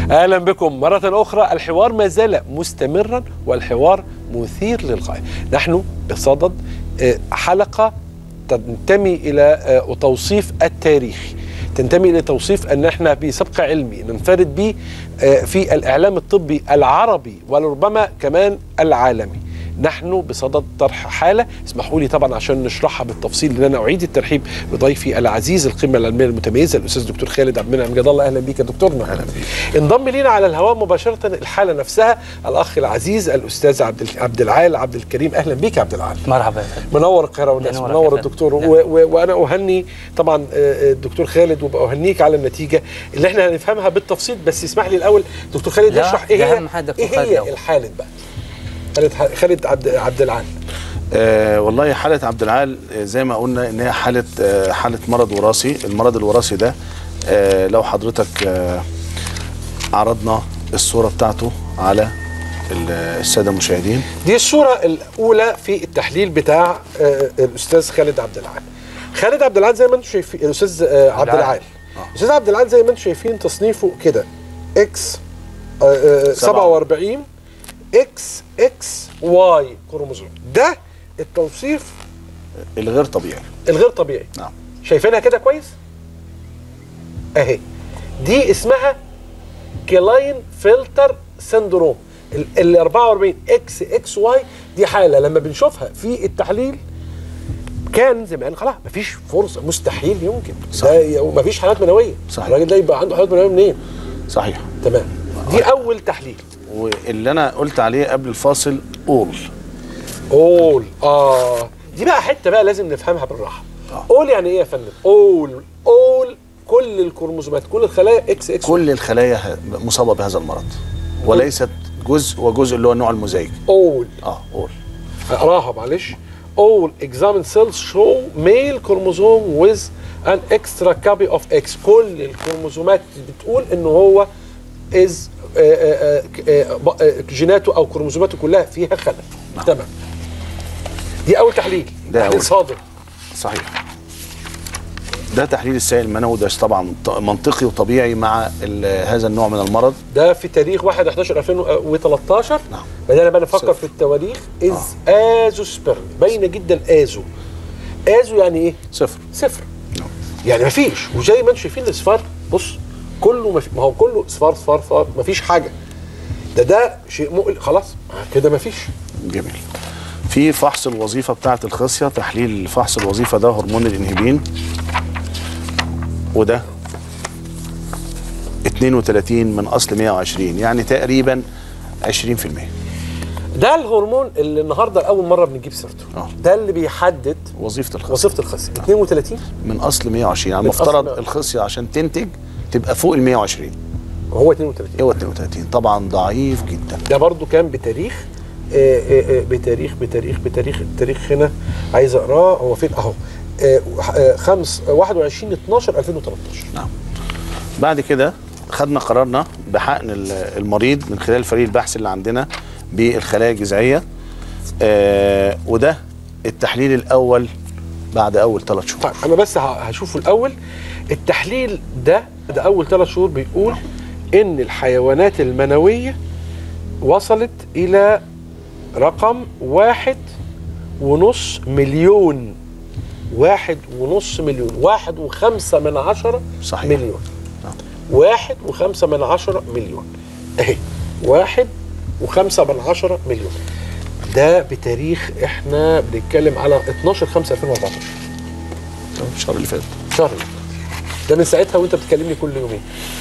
اهلا بكم مره اخرى الحوار ما زال مستمرا والحوار مثير للغايه نحن بصدد آه، حلقه تنتمي الى آه، توصيف التاريخي تنتمي الى توصيف ان احنا بسبق علمي ننفرد به آه، في الاعلام الطبي العربي ولربما كمان العالمي نحن بصدد طرح حاله اسمحوا لي طبعا عشان نشرحها بالتفصيل ان انا اعيد الترحيب بضيفي العزيز القمه العلميه المتميزه الاستاذ دكتور خالد عبد المنعم جد الله اهلا بيك يا دكتورنا اهلا بيك انضم لينا على الهواء مباشره الحاله نفسها الاخ العزيز الاستاذ عبد ال- عبد العال عبد الكريم اهلا بيك يا عبد العال مرحبا يا فندم. منور القاهره والناس منورك منور يا فندم. الدكتور نعم. و و وانا اهني طبعا آه، آه، الدكتور خالد وبأهنيك على النتيجه اللي احنا هنفهمها بالتفصيل بس اسمح لي الاول دكتور خالد لا، يشرح ايه ده هي أهم حاجة دكتور ايه خالد هي الأول. الحاله بقى خالد خالد عبد عبد العال آه والله حالة عبد العال آه، زي ما قلنا ان هي حالة آه حالة مرض وراثي، المرض الوراثي ده آه لو حضرتك آه عرضنا الصورة بتاعته على ال- السادة المشاهدين دي الصورة الأولى في التحليل بتاع آه، الأستاذ خالد عبد العال. خالد عبد العال زي ما انتم شايفين الأستاذ آه، عبد العال. العال. الأستاذ عبد العال زي ما انتم شايفين تصنيفه كده اكس آه، آه، 47 اكس اكس واي كروموزوم. ده التوصيف الغير طبيعي الغير طبيعي. نعم شايفينها كده كويس؟ أهي. دي اسمها كلاين فلتر سندروم ال- ال 44 اكس اكس واي دي حاله لما بنشوفها في التحليل كان زمان خلاص مفيش فرصه مستحيل يمكن صح. ده مفيش حالات منويه صحيح. الراجل ده يبقى عنده حالات منويه منين؟ صحيح تمام دي اول تحليل واللي انا قلت عليه قبل الفاصل اول اول اه دي بقى حته بقى لازم نفهمها بالراحه اول يعني ايه يا فندم؟ اول اول كل الكروموسومات كل الخلايا اكس اكس كل الخلايا ه- مصابة بهذا المرض وليست جزء وجزء اللي هو النوع المزعج اول اه اول اقراها معلش all examined cells show male chromosome with an extra copy of X كل الكروموسومات بتقول ان هو is آه، آه، آه، ب- آه، جيناته او كروموسوماته كلها فيها خلل تمام دي اول تحليل ده تحليل أول. صادر صحيح ده تحليل السائل المنوي ده طبعا ط- منطقي وطبيعي مع ال- هذا النوع من المرض ده في تاريخ 1 11 2013 نعم. بدأنا بقى نفكر صفر. في التواريخ از ازو سبرم باينه جدا ازو ازو يعني ايه؟ صفر صفر يعني مفيش وزي ما انتم شايفين الاصفار بص كله مف... ما هو كله اصفار اصفار اصفار مفيش حاجه ده ده شيء مقلق خلاص كده مفيش جميل في فحص الوظيفه بتاعه الخصيه تحليل فحص الوظيفه ده هرمون الانهبين وده 32 من اصل 120 يعني تقريبا 20% ده الهرمون اللي النهارده لاول مره بنجيب سيرته آه. ده اللي بيحدد وظيفه الخصيه وظيفه الخصيه 32 من اصل 120 يعني من أصل المفترض 120. الخصيه عشان تنتج تبقى فوق ال 120 وهو 32 هو 32 طبعا ضعيف جدا ده برضو كان بتاريخ آه، آه، آه، بتاريخ بتاريخ بتاريخ التاريخ هنا عايز اقراه هو فين اهو آه، آه، خمس 21 12 2013 نعم بعد كده خدنا قرارنا بحقن ال- المريض من خلال فريق البحث اللي عندنا بالخلايا الجذعيه آه وده التحليل الاول بعد اول ثلاث شهور طيب انا بس ه- هشوفه الاول التحليل ده ده اول ثلاث شهور بيقول ان الحيوانات المنويه وصلت الى رقم واحد ونص مليون واحد ونص مليون واحد وخمسة من عشرة صحيح. مليون نعم. واحد وخمسة من عشرة مليون اهي واحد وخمسة من عشرة مليون ده بتاريخ احنا بنتكلم على 12 5 2014 الشهر اللي فات شهر اللي فات. ده من ساعتها وانت بتكلمني كل يومين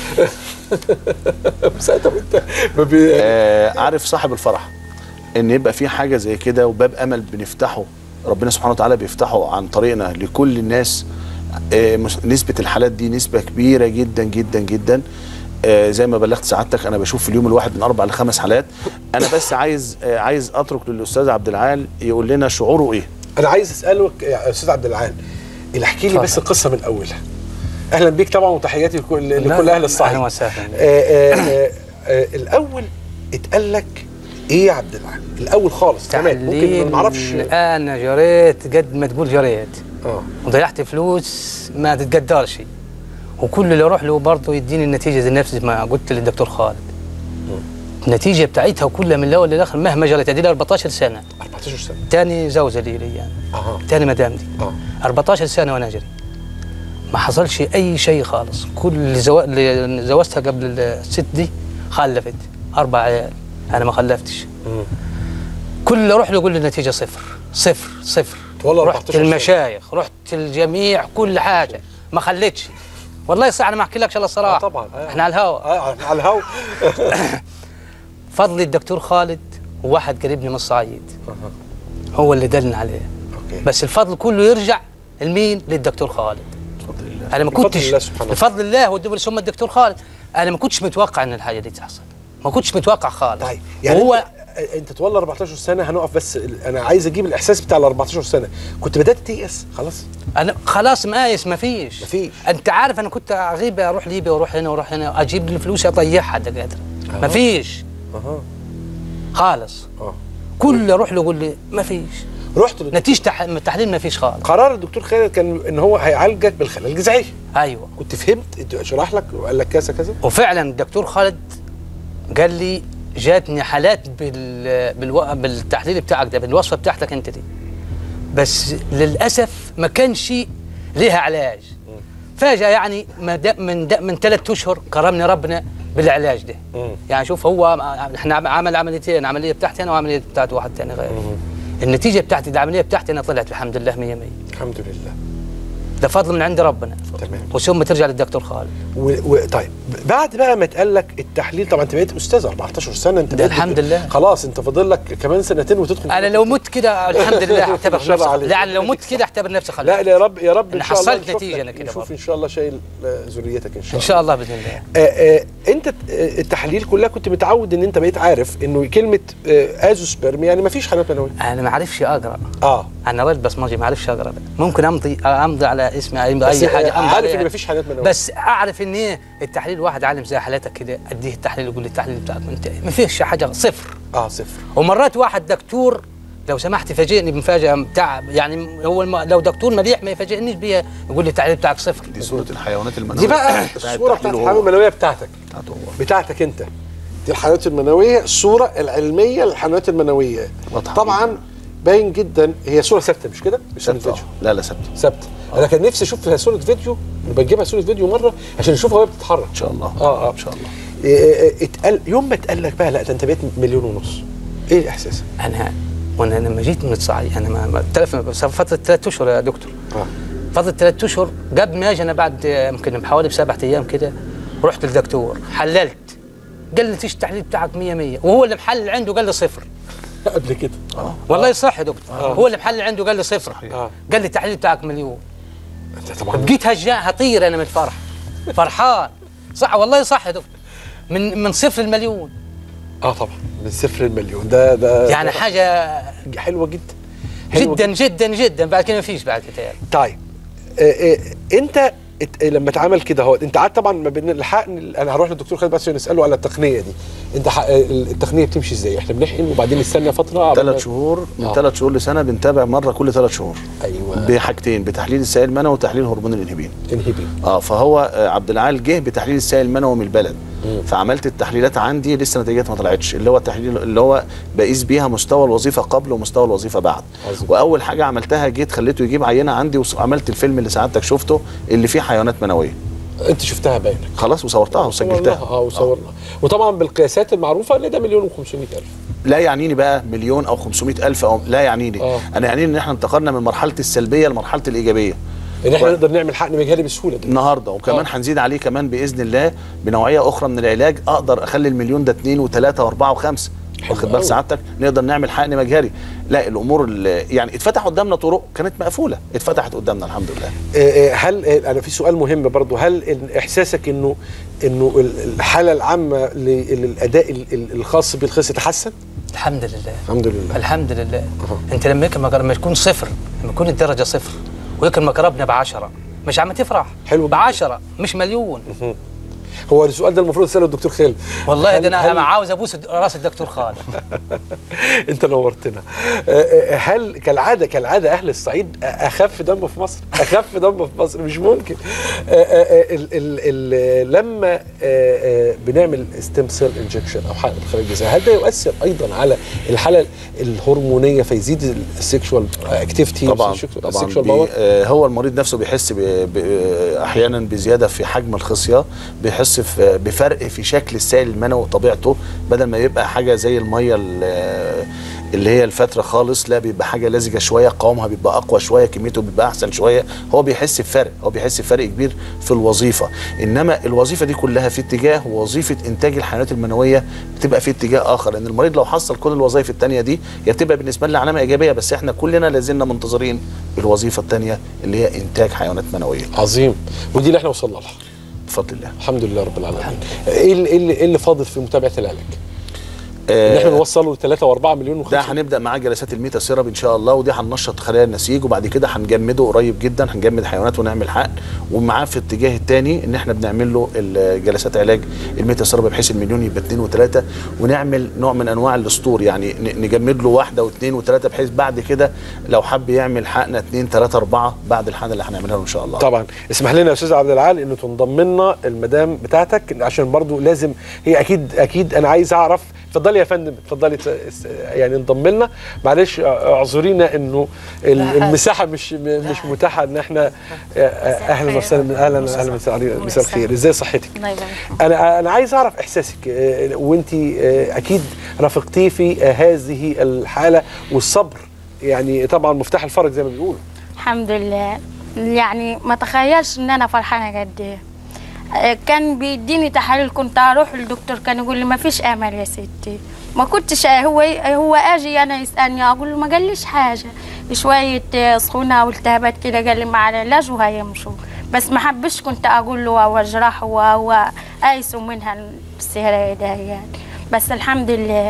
من ساعتها وانت ما بي... آه عارف صاحب الفرح ان يبقى في حاجه زي كده وباب امل بنفتحه ربنا سبحانه وتعالى بيفتحه عن طريقنا لكل الناس آه مس- نسبه الحالات دي نسبه كبيره جدا جدا جدا آه زي ما بلغت سعادتك انا بشوف في اليوم الواحد من اربع لخمس حالات انا بس عايز آه عايز اترك للاستاذ عبد العال يقول لنا شعوره ايه انا عايز اسالك يا استاذ عبد العال اللي احكي لي بس القصه من اولها اهلا بيك طبعا وتحياتي لكل, لكل اهل الصعيد اهلا وسهلا آه آه آه آه الاول اتقال لك ايه يا عبد العال الاول خالص تمام ممكن ما اعرفش الان جريت قد ما تقول جريت اه وضيعت فلوس ما تتقدرش وكل اللي اروح له برضه يديني النتيجه زي نفس ما قلت للدكتور خالد النتيجه بتاعتها كلها من الاول للاخر مهما جرت ادي لي 14 سنه 14 سنه تاني زوجه لي لي يعني اها تاني مدام دي اه 14 سنه وانا اجري ما حصلش اي شيء خالص كل اللي زو... اللي زوجتها قبل الست دي خلفت اربع عيال انا ما خلفتش مم. كل اللي اروح له يقول لي النتيجه صفر صفر صفر والله رحت 14 سنة. المشايخ رحت الجميع كل حاجه ما خليتش والله صح انا ما احكي لكش الا الصراحه آه طبعا آه. احنا على الهوا اه على الهوا فضل الدكتور خالد وواحد قريبني من الصعيد أها. هو اللي دلنا عليه اوكي بس الفضل كله يرجع لمين للدكتور خالد بفضل الله انا ما بفضل كنتش الله سبحانه بفضل الله والدبر ثم الدكتور خالد انا ما كنتش متوقع ان الحاجه دي تحصل ما كنتش متوقع خالص طيب يعني وهو انت, انت تولى 14 سنه هنقف بس ال- انا عايز اجيب الاحساس بتاع ال 14 سنه كنت بدات تيأس خلاص انا خلاص مقايس ما فيش مفيش. انت عارف انا كنت اغيب اروح ليبيا واروح هنا واروح هنا اجيب لي فلوس اضيعها دكاتره ما فيش اها خالص اه كل اللي اروح له يقول لي ما فيش رحت للدكتور. نتيجه تح- التحليل ما فيش خالص قرار الدكتور خالد كان ان هو هيعالجك بالخلايا الجذعيه ايوه كنت فهمت شرح لك وقال لك كذا كذا وفعلا الدكتور خالد قال لي جاتني حالات بال... بالو... بالتحليل بتاعك ده بالوصفه بتاعتك انت دي بس للاسف ما كانش ليها علاج فجاه يعني ما د... من د... من ثلاث اشهر كرمني ربنا بالعلاج ده مم. يعني شوف هو احنا عم- عمل عمليتين عمليه بتاعتي انا وعمليه بتاعت واحد ثاني غيري النتيجه بتاعتي العمليه بتاعتي انا طلعت الحمد لله 100 100 الحمد لله ده فضل من عند ربنا تمام وثم ترجع للدكتور خالد و... و... طيب بعد بقى ما اتقال لك التحليل طبعا انت بقيت استاذ 14 سنه انت ده بقيت الحمد لله. خلاص انت فاضل لك كمان سنتين وتدخل انا لو مت كده الحمد لله اعتبر ما شاء الله نفسي عليك. لا أنا لو مت كده اعتبر نفسي خلاص لا لا يا رب يا رب أنا ان شاء الله حصلت نشوف نتيجة لك- أنا كده نشوف برضه. ان شاء الله شايل آه، ذريتك ان شاء ان الله شاء الله باذن الله آه آه انت آه، التحاليل كلها كنت متعود ان انت بقيت عارف انه كلمه آه ازوسبرم يعني ما فيش حالات منويه انا ما اعرفش اقرا اه انا راجل بصمجي ما اعرفش اقرا ممكن امضي امضي على اسمي اي بس اي حاجه امضي عارف عليها. ان ما فيش حالات منويه بس اعرف ان ايه التحليل واحد عالم زي حالتك كده اديه التحليل يقول لي التحليل بتاعك منتهي ما فيش حاجه صفر اه صفر ومرات واحد دكتور لو سمحت فاجئني بمفاجاه بتاع يعني هو الم... لو دكتور مليح ما يفاجئنيش بيها يقول لي التحليل بتاعك صفر دي صوره الحيوانات المنويه دي بقى بتاع الصوره بتاعت التحليل الحالات وهو- المنويه بتاعتك بتاعته هو بتاعتك انت دي الحالات المنويه الصوره العلميه للحالات المنويه واضحة طبعا باين جدا هي صوره ثابته مش كده؟ مش صورة ثابته فيديو لا لا ثابته ثابته انا كان نفسي اشوف لها صوره فيديو بجيبها صوره فيديو مره عشان نشوفها وهي بتتحرك ان شاء الله اه اه ان شاء الله إيه إيه اتقال يوم ما اتقال لك بقى لا ده انت بقيت مليون ونص ايه احساسك؟ انا وانا لما جيت من الصعيد انا ما- ما تلف فتره ثلاث اشهر يا دكتور اه فتره ثلاث اشهر قبل ما اجي انا بعد يمكن بحوالي بسبعة ايام كده رحت للدكتور حللت قال لي تيجي التحليل بتاعك 100 100 وهو اللي محلل عنده قال لي صفر قبل كده والله صح يا دكتور هو اللي محلل عنده قال لي صفر آه. قال لي التحليل بتاعك مليون انت طبعا بقيت هجاء هطير انا من الفرح فرحان صح والله صح يا دكتور من من صفر المليون اه طبعا من صفر المليون ده ده يعني ده حاجه حلوه جدا حلوة جدا جدا جدا بعد كده ما فيش بعد كده طيب آه، آه، انت ات- لما اتعمل كده هو انت قعدت طبعا ما بين الحقن انا هروح للدكتور خالد بس نساله على التقنيه دي انت ح- آه، التقنيه بتمشي ازاي احنا بنحقن وبعدين نستنى فتره عبال ما- ثلاث شهور من آه. ثلاث شهور لسنه بنتابع مره كل ثلاث شهور ايوه بحاجتين بتحليل السائل المنوي وتحليل هرمون الانهبين انهبي اه فهو آه، عبد العال جه بتحليل السائل المنوي من البلد فعملت التحليلات عندي لسه نتيجتها ما طلعتش اللي هو التحليل اللي هو بقيس بيها مستوى الوظيفه قبل ومستوى الوظيفه بعد عظيم. واول حاجه عملتها جيت خليته يجيب عينه عندي وعملت الفيلم اللي سعادتك شفته اللي فيه حيوانات منويه انت شفتها باينه خلاص وصورتها صورناها وسجلتها اه وصورناها وطبعا بالقياسات المعروفه ان ده مليون و500 الف لا يعنيني بقى مليون او 500 الف او لا يعنيني آه. انا يعنيني ان احنا انتقلنا من مرحله السلبيه لمرحله الايجابيه ان احنا و- نقدر نعمل حقن مجهري بسهوله دلوقتي النهارده وكمان آه. هنزيد عليه كمان باذن الله بنوعيه اخرى من العلاج اقدر اخلي المليون ده اثنين وثلاثه واربعه وخمسه حلو واخد أوي. بال سعادتك نقدر نعمل حقن مجهري لا الامور اللي يعني اتفتح قدامنا طرق كانت مقفوله اتفتحت قدامنا الحمد لله آه، آه، هل آه، انا في سؤال مهم برضو هل إن- احساسك انه انه ال- الحاله العامه ل- للاداء ال- ال- الخاص بالخص يتحسن؟ الحمد لله الحمد لله الحمد لله أها. انت لما يكون لما يكون صفر لما يكون الدرجه صفر ويكون مقربنا بعشرة مش عم تفرح حلو جدا. بعشرة مش مليون هو السؤال ده المفروض اساله الدكتور خالد والله هل- ده انا هل- أنا عاوز ابوس راس الدكتور خالد انت نورتنا آه، آه، هل كالعاده كالعاده اهل الصعيد اخف دم في مصر اخف دم في مصر مش ممكن آه، آه، آه، ال- ال- ال- لما آه، آه، بنعمل ستيم سيل انجكشن او حقن خارج الجسم هل ده يؤثر ايضا على الحاله الهرمونيه فيزيد السكشوال اكتيفيتي طبعا طبعا بي آه هو المريض نفسه بيحس ب ب احيانا بزياده في حجم الخصيه بيحس في بفرق في شكل السائل المنوي وطبيعته بدل ما يبقى حاجه زي الميه ال- اللي هي الفتره خالص لا بيبقى حاجه لزجه شويه قوامها بيبقى اقوى شويه كميته بيبقى احسن شويه هو بيحس بفرق هو بيحس بفرق كبير في الوظيفه انما الوظيفه دي كلها في اتجاه وظيفه انتاج الحيوانات المنويه بتبقى في اتجاه اخر لان المريض لو حصل كل الوظائف الثانيه دي هي بتبقى بالنسبه لنا علامه ايجابيه بس احنا كلنا لازلنا منتظرين الوظيفه الثانيه اللي هي انتاج حيوانات منويه عظيم ودي اللي احنا وصلنا لها بفضل الله الحمد لله رب العالمين ايه اللي, إيه اللي, إيه اللي فاضل في متابعه العلاج؟ ان احنا نوصله ل 3 و4 مليون ده وخمسة هنبدا معاه جلسات الميتا سيرب ان شاء الله ودي هننشط خلايا النسيج وبعد كده هنجمده قريب جدا هنجمد حيوانات ونعمل حقن ومعاه في الاتجاه الثاني ان احنا بنعمل له ال- جلسات علاج الميتا سيرب بحيث المليون يبقى اثنين وثلاثه ونعمل نوع من انواع الاسطور يعني ن- نجمد له واحده واثنين وثلاثه بحيث بعد كده لو حب يعمل حقنه اثنين ثلاثه اربعه بعد الحقنه اللي هنعملها له ان شاء الله طبعا اسمح لنا يا استاذ عبد العال انه تنضم لنا المدام بتاعتك عشان برضو لازم هي اكيد اكيد انا عايز اعرف اتفضلي يا فندم اتفضلي ت- اس- يعني انضم لنا معلش اعذرينا انه ال- لا، المساحه مش م- مش متاحه ان احنا اهلا وسهلا اهلا اهلا مساء مساء الخير ازاي صحتك الله يبارك انا انا عايز اعرف احساسك آه، وانت آه، اكيد رافقتيه في آه، هذه الحاله والصبر يعني طبعا مفتاح الفرج زي ما بيقولوا الحمد لله يعني ما تخيلش ان انا فرحانه قد ايه آه، كان بيديني تحاليل كنت اروح للدكتور كان يقول لي ما فيش امل يا ستي ما كنتش هو هو اجي انا يسالني اقول له ما قاليش حاجه شويه آه، سخونه او التهابات كده قال لي مع العلاج وهيمشوا بس ما حبش كنت اقول له او اجرحه او ايسوا منها السهره ده يعني بس الحمد لله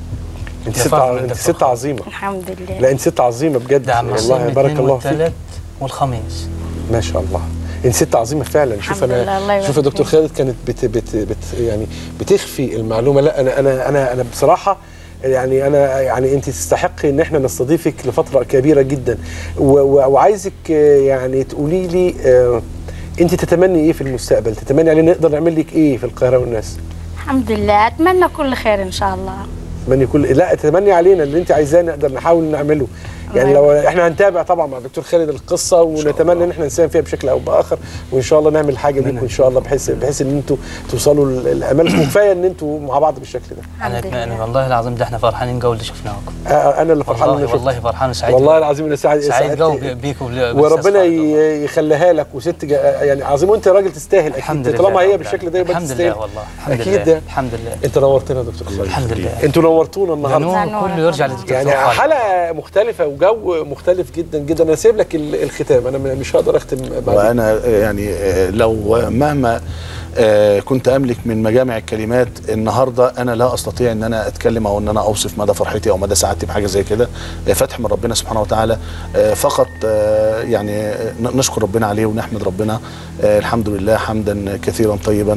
انت يا ست فخر ع- انت انت فخر. ست عظيمه الحمد لله لا انت ست عظيمه بجد ده عم والله بارك الله فيك والثلاث والخميس ما شاء الله انت ست عظيمه فعلا شوف الحمد لله، الله انا يبارك شوف يا دكتور فيك. خالد كانت بت بت بت يعني بتخفي المعلومه لا انا انا انا انا بصراحه يعني انا يعني انت تستحقي ان احنا نستضيفك لفتره كبيره جدا و- و- وعايزك آه، يعني تقولي لي آه، انت تتمني ايه في المستقبل تتمني علينا نقدر نعمل لك ايه في القاهره والناس الحمد لله اتمنى كل خير ان شاء الله تتمني كل لا تتمني علينا اللي انت عايزاه نقدر نحاول نعمله يعني لو احنا هنتابع طبعا مع الدكتور خالد القصه ونتمنى ان احنا نساهم فيها بشكل او باخر وان شاء الله نعمل حاجه ليكم ان شاء الله بحيث بحيث ان انتوا توصلوا ل- لامالكم وكفايه ان انتوا مع بعض بالشكل ده انا الحمد أنا لله والله العظيم ده احنا فرحانين قوي اللي شفناكم آه، انا اللي فرحان والله إني شفت. والله فرحان وسعيد والله العظيم انا سعيد سعيد سعدت- قوي بيكم وربنا ي- يخليها لك وست جا- يعني عظيم وانت راجل تستاهل الحمد اكيد لله طالما هي رب بالشكل ده يبقى الحمد تستاهل لله والله الحمد اكيد لله ده الحمد لله انت نورتنا يا دكتور خالد الحمد لله انتوا نورتونا النهارده نور نور. كله يرجع للدكتور يعني خالد. حلقه مختلفه وجو مختلف جدا جدا انا سايب لك ال- الختام انا م- مش هقدر اختم بعد وانا آه، يعني آه، لو مهما آه، كنت املك من مجامع الكلمات النهارده انا لا استطيع ان انا اتكلم او ان انا اوصف مدى فرحتي او مدى سعادتي بحاجه زي كده آه، فتح من ربنا سبحانه وتعالى آه، فقط آه، يعني آه، ن- نشكر ربنا عليه ونحمد ربنا آه، الحمد لله حمدا كثيرا طيبا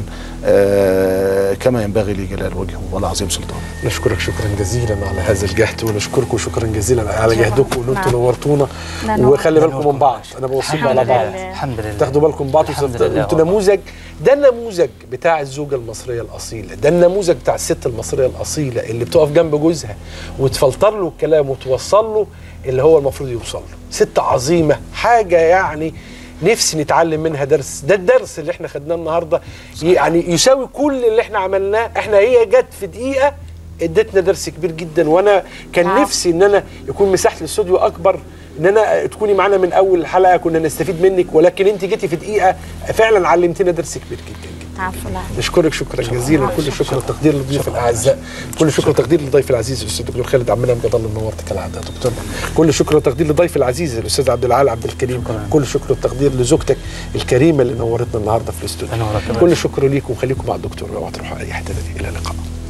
آه، كما ينبغي لجلال وجهه والعظيم سلطانه نشكرك شكرا جزيلا على هذا الجهد ونشكركم شكرا جزيلا على شكراً. جهدكم وان انتم نعم. نورتونا لا نور. وخلي لا بالكم نور. من بعض انا بوصيكم الحمد على بعض لله. الحمد لله تاخدوا بالكم من بعض الحمد وتفت- لله انتوا والله. نموذج ده النموذج بتاع الزوجه المصريه الاصيله ده النموذج بتاع الست المصريه الاصيله اللي بتقف جنب جوزها وتفلتر له الكلام وتوصل له اللي هو المفروض يوصل له ست عظيمه حاجه يعني نفسي نتعلم منها درس ده الدرس اللي احنا خدناه النهارده يعني يساوي كل اللي احنا عملناه احنا هي جت في دقيقه ادتنا درس كبير جدا وانا كان نعم. نفسي ان انا يكون مساحه الاستوديو اكبر ان انا تكوني معانا من اول حلقه كنا نستفيد منك ولكن انت جيتي في دقيقه فعلا علمتنا درس كبير جدا جدا عفوا لا. نشكرك شكرا جزيلا كل شكر وتقدير للضيوف الاعزاء كل شكر وتقدير للضيف العزيز الاستاذ الدكتور خالد عمنا مجد الله منورت كالعاده يا دكتور كل شكر وتقدير للضيف العزيز الاستاذ عبد العال عبد الكريم كل شكر وتقدير لزوجتك الكريمه اللي نورتنا النهارده في الاستوديو أنورك يا كل شكر ليكم خليكم مع الدكتور اوعى تروحوا اي حته تانية. الى اللقاء